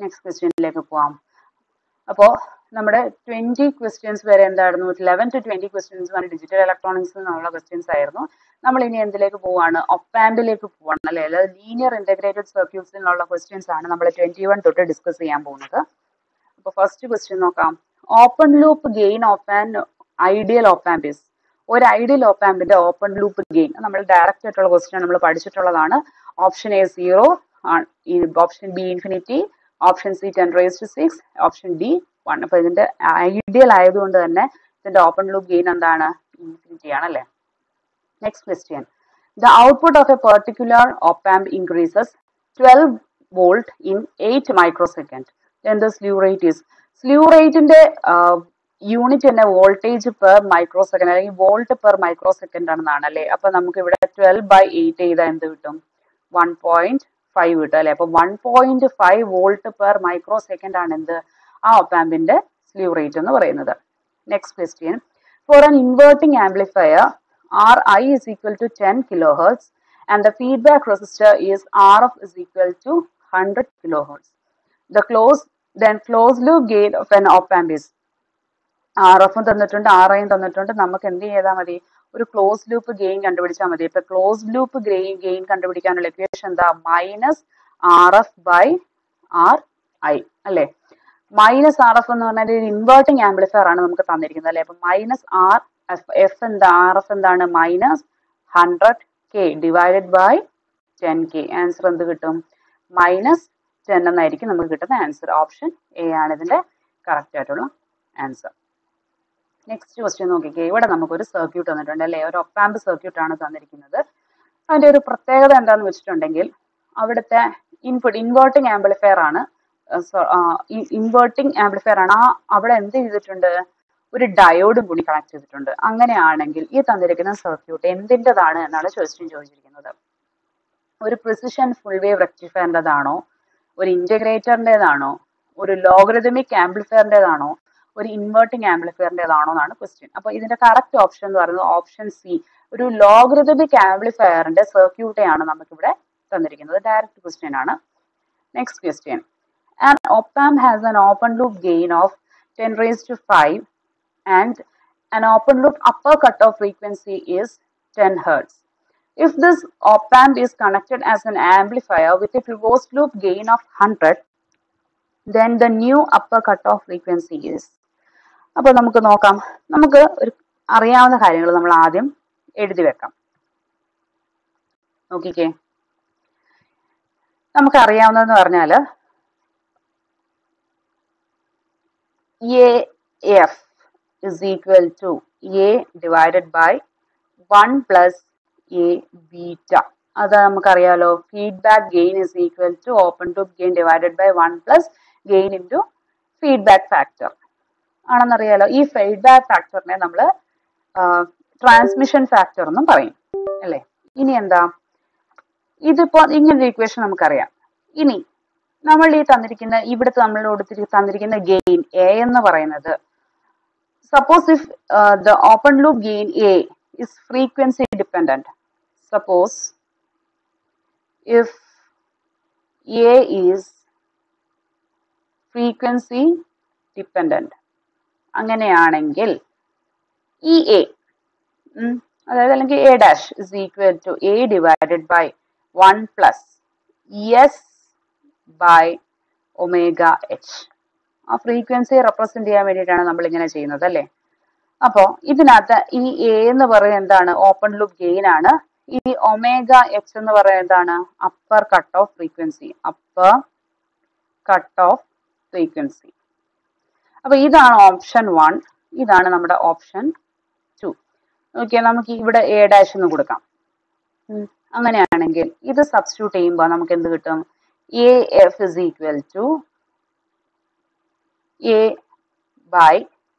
Next ക്വസ്റ്റ്യനിലേക്ക് പോവാം അപ്പോൾ നമ്മുടെ ട്വന്റി ക്വസ്റ്റ്യൻസ് വരെ എന്തായിരുന്നു ലെവൻ ടു ട്വന്റി ക്വസ്റ്റ്യൻസ് വരെ ഡിജിറ്റൽ ഇലക്ട്രോണിക്സ് എന്നുള്ള ക്വസ്റ്റ്യൻസ് ആയിരുന്നു നമ്മൾ ഇനി എന്തിലേക്ക് പോവാണ് ഒപ്പാമ്പിലേക്ക് പോവാണ് അല്ലെ അതായത് ലീനിയർ ഇന്റഗ്രേറ്റഡ് സർക്യൂട്ട്സിനുള്ള ക്വസ്റ്റ്യൻസ് ആണ് നമ്മൾ ട്വന്റി വൺ തൊട്ട് ഡിസ്കസ് ചെയ്യാൻ പോകുന്നത് അപ്പോൾ ഫസ്റ്റ് ക്വസ്റ്റ്യൻ നോക്കാം open loop gain of an ideal op amp is ഒരു ഐഡിയൽ ഓപ്പാമ്പിന്റെ ഓപ്പൺ ലൂപ്പ് ഗെയിൻ നമ്മൾ ഡയറക്റ്റ് ആയിട്ടുള്ള ക്വസ്റ്റ്യൻ നമ്മൾ പഠിച്ചിട്ടുള്ളതാണ് option A zero option B infinity option C ten raise to six option D one അപ്പൊ ഇതിന്റെ ഐഡിയൽ ആയതുകൊണ്ട് തന്നെ ഇതിന്റെ ഓപ്പൺ ലൂപ്പ് ഗെയിൻ എന്താണ് ഇൻഫിനിറ്റി ആണല്ലേ next question the output of a particular op amp increases twelve volt in eight micro second then the slew rate is slew റേറ്റിന്റെ unit തന്നെ voltage per micro second അല്ലെങ്കിൽ volt per micro second ആണെന്നാണ് അല്ലേ അപ്പൊ നമുക്ക് ഇവിടെ twelve by eight ചെയ്താൽ എന്ത് കിട്ടും വൺ പോയിന്റ് ഫൈവ് കിട്ടും അല്ലെ അപ്പൊ one point five volt per micro second ആണ് എന്ത് ആ ഒപ്പാമ്പിന്റെ സ്ലീw റേറ്റ് എന്ന് പറയുന്നത് next question for an inverting amplifier Ri is equal to 10 kilohertz and the feedback resistor is Rf is equal to 100 kilohertz. The closed then closed loop gain of an op amp is R എഫും തന്നിട്ടുണ്ട് R ഐയും തന്നിട്ടുണ്ട് നമുക്ക് എന്ത് ചെയ്താൽ മതി ഒരു close loop gain കണ്ടുപിടിച്ചാൽ മതി ഇപ്പൊ ക്ലോസ് ലൂപ്പ് ഗെയിൻ ഗെയിൻ കണ്ടുപിടിക്കാനുള്ള ഇക്വേഷൻ എന്താ minus R F by R I അല്ലേ മൈനസ് ആർ എഫ് എന്ന് പറഞ്ഞാൽ ഒരു ഇൻവേർട്ടിംഗ് ആംപ്ലിഫയർ ആണ് നമുക്ക് തന്നിരിക്കുന്നത് അല്ലേ അപ്പൊ മൈനസ് ആർ എഫ് എഫ് എന്താ ആർ എഫ് എന്താണ് minus hundred K divided by ten K answer എന്ത് കിട്ടും മൈനസ് ടെൻ എന്നായിരിക്കും നമുക്ക് കിട്ടുന്ന ആൻസർ ഓപ്ഷൻ എ ആണ് ഇതിന്റെ കറക്റ്റ് ആയിട്ടുള്ള ആൻസർ നെക്സ്റ്റ് ക്വസ്റ്റ്യൻ നോക്കിക്കേ ഇവിടെ നമുക്കൊരു സർക്യൂട്ട് തന്നിട്ടുണ്ട് അല്ലേ ഒരു ഒപ്പാമ്പ് സർക്യൂട്ട് ആണ് തന്നിരിക്കുന്നത് അതിന്റെ ഒരു പ്രത്യേകത എന്താണെന്ന് വെച്ചിട്ടുണ്ടെങ്കിൽ അവിടുത്തെ ഇൻപുട്ട് ഇൻവേർട്ടിംഗ് ആംപ്ലിഫയർ ആണ് ഇൻവേർട്ടിംഗ് ആംപ്ലിഫയർ ആണ് ആ അവിടെ എന്ത് ചെയ്തിട്ടുണ്ട് ഒരു ഡയോഡും കൂടി കണക്ട് ചെയ്തിട്ടുണ്ട് അങ്ങനെയാണെങ്കിൽ ഈ തന്നിരിക്കുന്ന സർക്യൂട്ട് എന്തിൻ്റെതാണ് എന്നാണ് ക്വസ്റ്റ്യൻ ചോദിച്ചിരിക്കുന്നത് ഒരു പ്രിസിഷൻ ഫുൾ വേവ് റെക്ടിഫയറിൻ്റെതാണോ ഒരു ഇന്റഗ്രേറ്ററിൻ്റെതാണോ ഒരു ലോഗറിതമിക് ആംപ്ലിഫയറിൻ്റെതാണോ ഒരു ഇൻവേർട്ടിംഗ് ആംപ്ലിഫയറിൻ്റെതാണോ എന്നാണ് ക്വസ്റ്റ്യൻ അപ്പൊ ഇതിന്റെ കറക്റ്റ് ഓപ്ഷൻ എന്ന് പറയുന്നത് ഓപ്ഷൻ സി ഒരു ലോഗറിതമിക് ആംപ്ലിഫയറിന്റെ സർക്യൂട്ടെയാണ് നമുക്കിവിടെ തന്നിരിക്കുന്നത് ഡയറക്റ്റ് ക്വസ്റ്റ്യൻ ആണ് next question an op-amp has an open loop gain of 10 raised to 5 and an open loop upper cutoff frequency is 10 hertz. If this op-amp is connected as an amplifier with a closed loop gain of 100, then the new upper cutoff frequency is. അപ്പോൾ നമുക്ക് നോക്കാം നമുക്ക് ഒരു അറിയാവുന്ന കാര്യങ്ങൾ നമ്മൾ ആദ്യം എഴുതി വെക്കാം നോക്കിക്കേ നമുക്ക് അറിയാവുന്നതെന്ന് പറഞ്ഞാൽ AF is equal to A divided by 1 plus A beta. അത് നമുക്കറിയാലോ feedback gain is equal to open loop gain divided by one plus gain into feedback factor ആണെന്നറിയാലോ ഈ ഫീഡ്ബാക്ക് ഫാക്ടറിനെ നമ്മൾ ട്രാൻസ്മിഷൻ ഫാക്ടർ എന്നും പറയും അല്ലേ ഇനി എന്താ ഇതിപ്പോ ഇങ്ങനൊരു ഇക്വേഷൻ നമുക്കറിയാം ഇനി നമ്മൾ ഈ തന്നിരിക്കുന്ന ഇവിടുത്തെ നമ്മളോട് തന്നിരിക്കുന്ന ഗെയിൻ എ എന്ന് പറയുന്നത് suppose if the open loop gain A is frequency dependent suppose if A is frequency dependent അങ്ങനെയാണെങ്കിൽ ഈ എ അതായത് അല്ലെങ്കിൽ A dash is equal to A divided by one plus S by omega H ആ frequency represent ചെയ്യാൻ വേണ്ടിയിട്ടാണ് നമ്മൾ ഇങ്ങനെ ചെയ്യുന്നത് അല്ലേ അപ്പോ ഇതിനകത്ത് ഈ എ എന്ന് പറയുന്നത് എന്താണ് ഓപ്പൺ ലൂപ്പ് ഗെയിൻ ആണ് ഈ ഒമേഗ എച്ച് എന്ന് പറയുന്നത് എന്താണ് upper cut off frequency upper cut off frequency അപ്പൊ ഇതാണ് ഓപ്ഷൻ വൺ ഇതാണ് നമ്മുടെ ഓപ്ഷൻ ടു നോക്കിയാൽ നമുക്ക് ഇവിടെ എ ഡാഷ് എന്ന് കൊടുക്കാം അങ്ങനെയാണെങ്കിൽ ഇത് സബ്സ്റ്റിറ്റ്യൂട്ട് ചെയ്യുമ്പോൾ നമുക്ക് എന്ത് കിട്ടും AF is equal to A by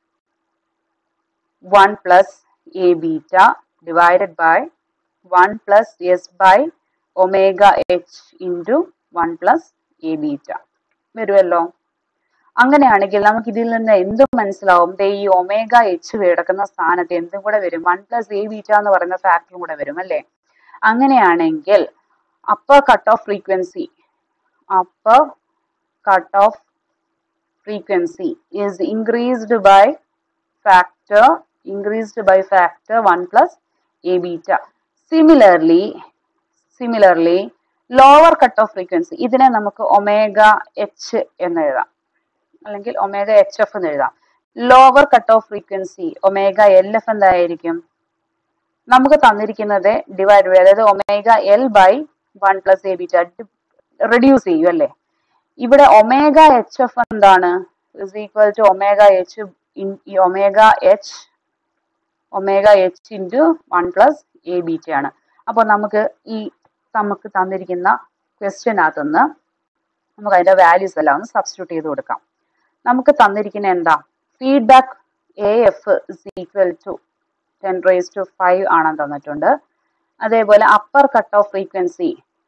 1 plus A beta divided by 1 plus S by omega H into 1 plus A beta. വരുമല്ലോ അങ്ങനെയാണെങ്കിൽ നമുക്ക് ഇതിൽ നിന്ന് എന്ത് മനസ്സിലാവും ദേ ഈ ഒമേഗ എച്ച് കിടക്കുന്ന സ്ഥാനത്ത് എന്തും കൂടെ വരും വൺ പ്ലസ് എ ബീറ്റ എന്ന് പറയുന്ന ഫാക്ടറും കൂടെ വരും അല്ലേ അങ്ങനെയാണെങ്കിൽ upper cut off frequency upper cutoff frequency is increased by factor increased by factor 1 plus a beta similarly similarly lower cut off frequency ഇതിനെ നമുക്ക് ഒമേഗ എച്ച് എന്ന് എഴുതാം അല്ലെങ്കിൽ ഒമേഗ എച്ച് എഫ് എന്ന് എഴുതാം lower cut off frequency omega L F എന്തായിരിക്കും നമുക്ക് തന്നിരിക്കുന്നത് ഡിവൈഡ് ബൈ അതായത് omega L by one plus A beta reduce ചെയ്യും അല്ലേ ഇവിടെ ഒമേഗ എച്ച് എഫ് എന്താണ് is equal to omega H omega H omega H into one plus A beta ആണ് അപ്പോൾ നമുക്ക് ഈ നമുക്ക് തന്നിരിക്കുന്ന ക്വസ്റ്റ്യനകത്തുനിന്ന് നമുക്ക് അതിന്റെ വാല്യൂസ് എല്ലാം ഒന്ന് സബ്സ്റ്റിറ്റ്യൂട്ട് ചെയ്ത് കൊടുക്കാം നമുക്ക് തന്നിരിക്കുന്ന എന്താ feedback A F is equal to ten raise to five ആണെന്ന് തന്നിട്ടുണ്ട് അതേപോലെ upper cut off frequency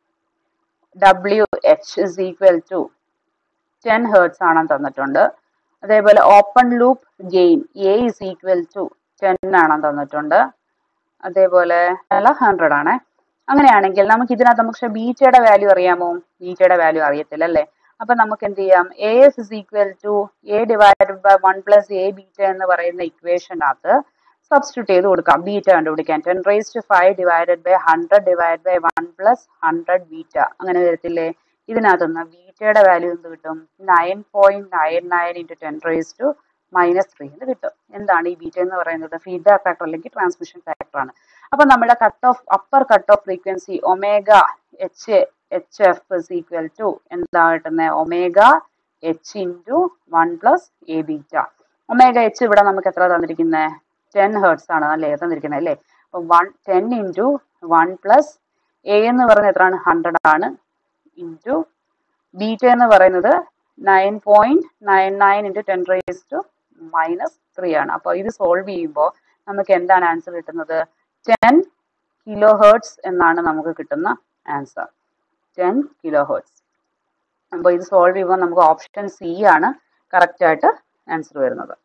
W H is equal to ten hertz ആണെന്ന് തന്നിട്ടുണ്ട് അതേപോലെ open loop gain A is equal to ten ആണെന്ന് തന്നിട്ടുണ്ട് അതേപോലെ അല്ല ഹൺഡ്രഡ് ആണ് അങ്ങനെയാണെങ്കിൽ നമുക്ക് ഇതിനകത്ത് നമുക്ക് പക്ഷെ ബീറ്റയുടെ വാല്യൂ അറിയാമോ ബീറ്റയുടെ വാല്യൂ അറിയത്തില്ല അല്ലേ അപ്പൊ നമുക്ക് എന്ത് ചെയ്യാം A F is equal to A divided by one plus A beta എന്ന് പറയുന്ന ഇക്വേഷനകത്ത് സബ്സ്റ്റിറ്റ്യൂട്ട് ചെയ്ത് കൊടുക്കാം ബീറ്റ കണ്ടുപിടിക്കാൻ ten raise to five divided by hundred divide by one plus hundred beta അങ്ങനെ വരത്തില്ലേ ഇതിനകത്തുനിന്ന് ബീറ്റയുടെ വാല്യൂ എന്ത് കിട്ടും nine point nine nine into ten raise to minus three എന്ന് കിട്ടും എന്താണ് ഈ ബീറ്റ എന്ന് പറയുന്നത് ഫീഡ്ബാക്ക് ഫാക്ടർ അല്ലെങ്കിൽ ട്രാൻസ്മിഷൻ ഫാക്ടർ ആണ് അപ്പൊ നമ്മുടെ cut off upper cut off frequency omega H H F is equal to എന്താ കിട്ടുന്നത് omega H into one plus A beta omega H ഇവിടെ നമുക്ക് എത്ര തന്നിരിക്കുന്നത് ടെൻ ഹേർട്സ് ആണ് അല്ലേ തന്നിരിക്കുന്നത് അല്ലേ അപ്പൊ one ten into one plus A എന്ന് പറയുന്നത് എത്രയാണ് ഹൺഡ്രഡ് ആണ് ഇൻറ്റു ബീറ്റ എന്ന് പറയുന്നത് nine point nine nine into ten raise to minus three ആണ് അപ്പോൾ ഇത് സോൾവ് ചെയ്യുമ്പോൾ നമുക്ക് എന്താണ് ആൻസർ കിട്ടുന്നത് ടെൻ കിലോ ഹേർട്സ് എന്നാണ് നമുക്ക് കിട്ടുന്ന ആൻസർ ടെൻ കിലോ ഹേർട്സ് അപ്പോൾ ഇത് സോൾവ് ചെയ്യുമ്പോൾ നമുക്ക് ഓപ്ഷൻ സി ആണ് കറക്റ്റ് ആയിട്ട് ആൻസർ വരുന്നത്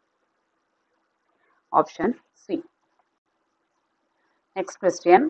option C next question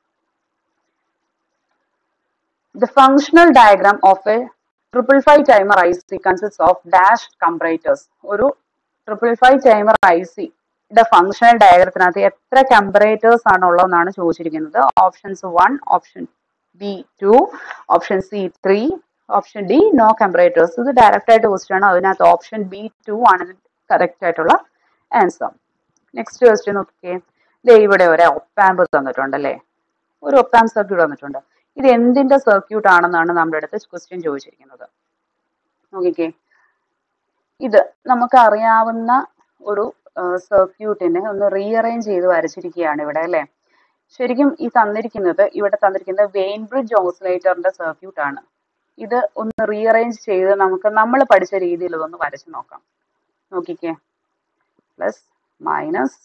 The functional diagram of a triple five timer IC consists of dashed comparators. ഒരു triple five timer I C യുടെ functional ഡയഗ്രത്തിനകത്ത് എത്ര കമ്പറേറ്റേഴ്സ് ആണ് ഉള്ളതെന്നാണ് ചോദിച്ചിരിക്കുന്നത് options one option B two option C three option D no comparators ഇത് direct ആയിട്ട് question ആണ് അതിനകത്ത് ഓപ്ഷൻ ബി ടു ആണ് കറക്റ്റ് ആയിട്ടുള്ള ആൻസർ നെക്സ്റ്റ് ക്വസ്റ്റ്യൻ നോക്കിക്കേ ദേ ഇവിടെ ഒരു ഒപ്പാമ്പ് തന്നിട്ടുണ്ടല്ലേ ഒരു ഒപ്പാമ്പ് സർക്യൂട്ട് തന്നിട്ടുണ്ട് ഇത് എന്തിന്റെ സർക്യൂട്ട് ആണെന്നാണ് നമ്മുടെ അടുത്ത് ക്വസ്റ്റ്യൻ ചോദിച്ചിരിക്കുന്നത് നോക്കിക്കേ ഇത് നമുക്ക് അറിയാവുന്ന ഒരു സർക്യൂട്ടിനെ ഒന്ന് റീഅറേഞ്ച് ചെയ്ത് വരച്ചിരിക്കുകയാണ് ഇവിടെ അല്ലേ ശരിക്കും ഈ തന്നിരിക്കുന്നത് ഇവിടെ തന്നിരിക്കുന്നത് വെയിൻ ബ്രിഡ്ജ് ഓസിലേറ്ററിന്റെ സർക്യൂട്ട് ആണ് ഇത് ഒന്ന് റീഅറേഞ്ച് ചെയ്ത് നമുക്ക് നമ്മൾ പഠിച്ച രീതിയിൽ ഇതൊന്ന് വരച്ചു നോക്കാം നോക്കിക്കേ പ്ലസ് മൈനസ്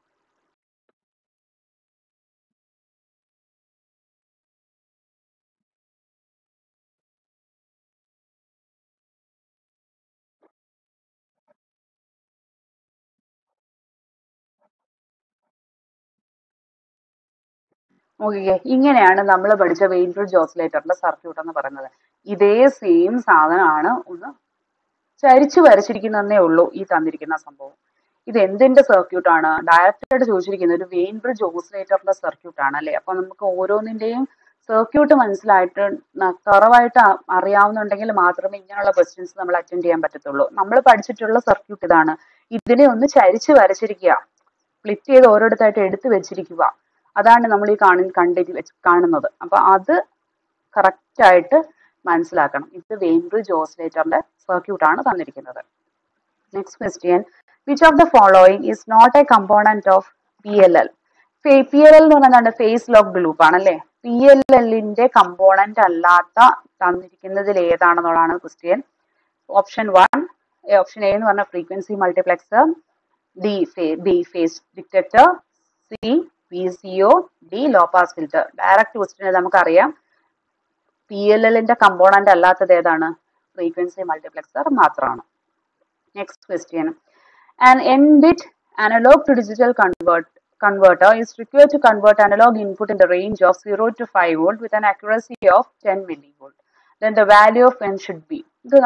നോക്കിക്കേ ഇങ്ങനെയാണ് നമ്മൾ പഠിച്ച വെയിൻ ബ്രിഡ്ജ് ഓസിലേറ്ററിന്റെ സർക്യൂട്ട് എന്ന് പറയുന്നത് ഇതേ സെയിം സാധനമാണ് ഒന്ന് ചരിച്ചു വരച്ചിരിക്കുന്നതേ ഉള്ളൂ ഈ തന്നിരിക്കുന്ന സംഭവം ഇത് എന്തിന്റെ സർക്യൂട്ട് ആണ് ഡയറക്റ്റ് ആയിട്ട് ചോദിച്ചിരിക്കുന്നത് ഒരു വെയിൻ ബ്രിഡ്ജ് ഓസിലേറ്ററിന്റെ സർക്യൂട്ട് ആണ് അല്ലെ അപ്പൊ നമുക്ക് ഓരോന്നിന്റെയും സർക്യൂട്ട് മനസ്സിലായിട്ട് കുറവായിട്ട് അറിയാവുന്നുണ്ടെങ്കിൽ മാത്രമേ ഇങ്ങനെയുള്ള ക്വസ്റ്റ്യൻസ് നമ്മൾ അറ്റൻഡ് ചെയ്യാൻ പറ്റത്തുള്ളൂ നമ്മൾ പഠിച്ചിട്ടുള്ള സർക്യൂട്ട് ഇതാണ് ഇതിനെ ഒന്ന് ചരിച്ചു വരച്ചിരിക്കുക സ്പ്ലിറ്റ് ചെയ്ത് ഓരോരുത്തായിട്ട് എടുത്തു വെച്ചിരിക്കുക അതാണ് നമ്മൾ ഈ കാണി കണ്ടിട്ട് വെച്ച് കാണുന്നത് അപ്പൊ അത് കറക്റ്റ് ആയിട്ട് മനസ്സിലാക്കണം ഇത് വെയിൻ ബ്രിഡ്ജ് ഓസിലേറ്ററിന്റെ സർക്യൂട്ട് ആണ് തന്നിരിക്കുന്നത് next question which of the following is not a component of P L L P L L എന്ന് പറഞ്ഞാൽ ഫേസ് ലോക്ക്ഡ് ലൂപ്പ് ആണല്ലേ പി എൽ എല്ലിന്റെ കമ്പോണന്റ് അല്ലാത്ത തന്നിരിക്കുന്നതിൽ ഏതാണെന്നുള്ളതാണ് question option one option A എന്ന് പറഞ്ഞ frequency multiplexer D B phase detector C P C O D low pass filter direct question നമുക്കറിയാം പി എൽ എല്ലിന്റെ കമ്പോണന്റ് അല്ലാത്തത് ഏതാണ് ഫ്രീക്വൻസി മൾട്ടിപ്ലെക്സർ മാത്രമാണ് next question an N bit analog to digital convert converter is required to convert analog input in the range of 0 to 5 volt with an accuracy of 10 millivolt. Then the value of n should be. ഇത് നമ്മൾ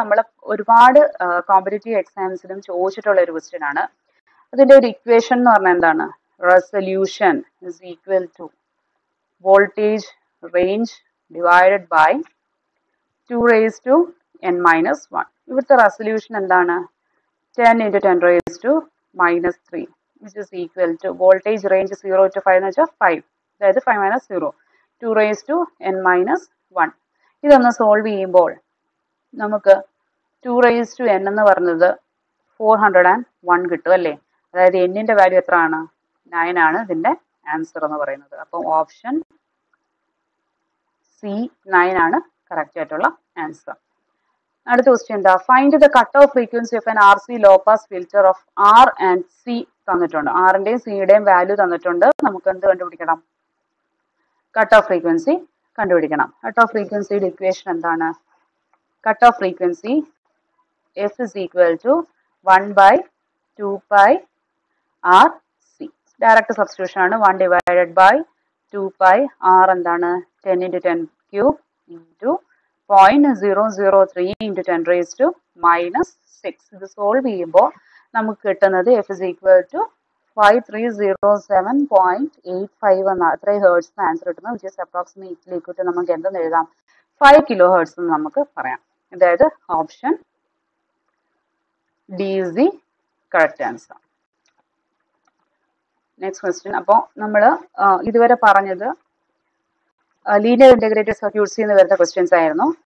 ഒരുപാട് competitive എക്സാംസിലും ചോദിച്ചിട്ടുള്ള ഒരു question ആണ് അതിന്റെ ഒരു equation എന്ന് പറഞ്ഞാൽ എന്താണ് resolution is equal to voltage range divided by two raise to N minus one ഇവിടുത്തെ റെസൊല്യൂഷൻ എന്താണ് ten into ten raise to minus three which is equal to voltage range zero to five എന്ന് വെച്ചാൽ five അതായത് five minus zero two raise to N minus one ഇതൊന്ന് solve ചെയ്യുമ്പോൾ നമുക്ക് to raise to N എന്ന് പറഞ്ഞത് four hundred and one കിട്ടും അല്ലേ അതായത് എന്നിന്റെ വാല്യൂ എത്ര ആണ് നയൻ ആണ് ഇതിന്റെ ആൻസർ എന്ന് പറയുന്നത് അപ്പം ഓപ്ഷൻ സി നയൻ ആണ് കറക്റ്റ് ആയിട്ടുള്ള ആൻസർ അടുത്ത ക്വസ്റ്റ്യൻ എന്താ find the cut off frequency of an R C low pass filter of R and C തന്നിട്ടുണ്ട് ആറിന്റെയും സിയുടെയും വാല്യൂ തന്നിട്ടുണ്ട് നമുക്ക് എന്ത് കണ്ടുപിടിക്കണം കട്ട് ഓഫ് ഫ്രീക്വൻസി കണ്ടുപിടിക്കണം കട്ട് ഓഫ് ഫ്രീക്വൻസിയുടെ ഇക്വേഷൻ എന്താണ് cut off frequency F is equal to one by two by R C direct substitution ആണ് one divided by two by R എന്താണ് ten into ten cube into point zero zero three into ten raise to minus six ഇത് solve ചെയ്യുമ്പോൾ നമുക്ക് കിട്ടുന്നത് F is equal to five three zero seven point eight five എന്ന അത്രയും hertz answer കിട്ടുന്നത് which is approximately equal to നമുക്ക് എന്തെന്ന് എഴുതാം ഫൈവ് കിലോ ഹേർട്സ് എന്ന് നമുക്ക് പറയാം അതായത് option D is the correct answer next question അപ്പോൾ നമ്മൾ ഇതുവരെ പറഞ്ഞത് ലീനിയർ ഇന്റഗ്രേറ്റഡ് സർക്യൂട്ട്സിൽ നിന്ന് വരുന്ന ക്വസ്റ്റ്യൻസ് ആയിരുന്നു